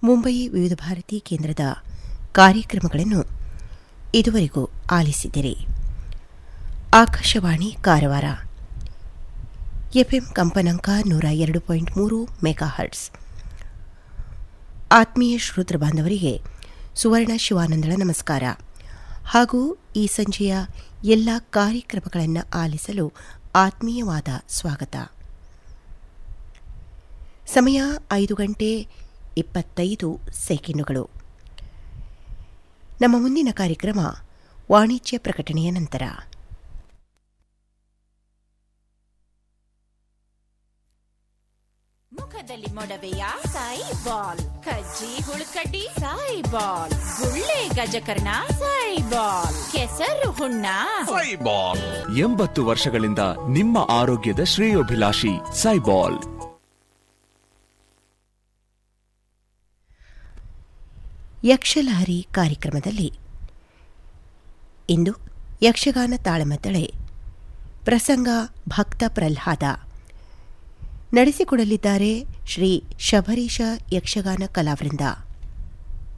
ಮುಂಬಯಿ ವಿವಿಧ ಭಾರತಿ ಕೇಂದ್ರದ ಕಾರ್ಯಕ್ರಮಗಳನ್ನು ಇದುವರೆಗೂ ಆಲಿಸಿದಿರಿ ಆಕಾಶವಾಣಿ ಕಾರವಾರ ಎಫ್ಎಂ ಕಂಪನಾಂಕ ನೂರ ಎರಡು ಪಾಯಿಂಟ್ ಮೂರು ಮೆಗಾ ಹರ್ಟ್ಸ್ ಆತ್ಮೀಯ ಶ್ರೋತೃ ಬಾಂಧವರಿಗೆ ಸುವರ್ಣ ಶಿವಾನಂದಳ ನಮಸ್ಕಾರ ಹಾಗೂ ಈ ಸಂಜೆಯ ಎಲ್ಲ ಕಾರ್ಯಕ್ರಮಗಳನ್ನು ಆಲಿಸಲು ಆತ್ಮೀಯವಾದ ಸ್ವಾಗತ ಸಮಯ ಐದು ಗಂಟೆ ಇಪ್ಪತ್ತೈದು ಸೆಕೆಂಡುಗಳು ನಮ್ಮ ಮುಂದಿನ ಕಾರ್ಯಕ್ರಮ ವಾಣಿಜ್ಯ ಪ್ರಕಟಣೆಯ ನಂತರ ಮುಖದಲ್ಲಿ ಮೊಡವೆಯ ಸಾಯಿ ಬಾಲ್ ಕಜ್ಜಿ ಹುಳುಕಡ್ಡಿ ಸಾಯಿ ಬಾಲ್ ಗುಳ್ಳೆ ಗಜಕರ್ಣ ಸಾಯಿ ಬಾಲ್ ಕೆಸರು ಹುಣ್ಣ ಸೈಬಾಲ್ ಎಂಬತ್ತು ವರ್ಷಗಳಿಂದ ನಿಮ್ಮ ಆರೋಗ್ಯದ ಶ್ರೇಯೋಭಿಲಾಷಿ ಸೈಬಾಲ್ ಯಕ್ಷಲಹರಿ ಕಾರ್ಯಕ್ರಮದಲ್ಲಿ ಇಂದು ಯಕ್ಷಗಾನ ತಾಳಮದ್ದಳೆ ಪ್ರಸಂಗ ಭಕ್ತ ಪ್ರಹ್ಲಾದ ನಡೆಸಿಕೊಡಲಿದ್ದಾರೆ ಶ್ರೀ ಶಬರೀಶ ಯಕ್ಷಗಾನ ಕಲಾವೃಂದ